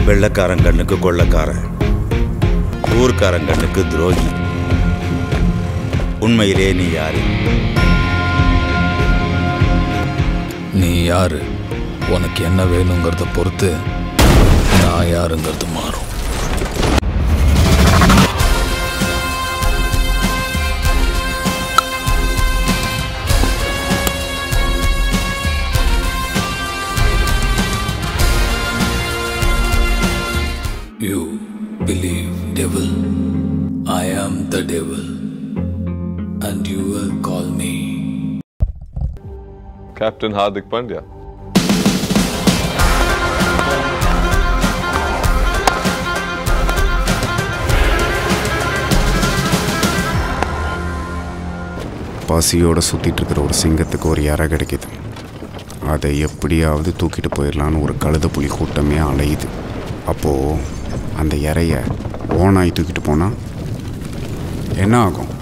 வெள்ளக்காரன் கண்ணுக்கு கொள்ளக்காரன் ஊர்க்காரன் கண்ணுக்கு துரோகி உண்மையிலே நீ யாரு நீ யாரு உனக்கு என்ன வேணுங்கிறத பொறுத்து நான் யாருங்கிறது மாறும் You believe devil. I am the devil. And you will call me Captain Hardik Pandya. பசியோட சுற்றிட்டு இருக்கிற ஒரு சிங்கத்துக்கு ஒரு இறை கிடைக்குது அதை எப்படியாவது தூக்கிட்டு போயிடலான்னு ஒரு கழுத புலி கூட்டமே அலையுது அப்போது அந்த இறைய ஓனாய் தூக்கிட்டு போனால் என்ன ஆகும்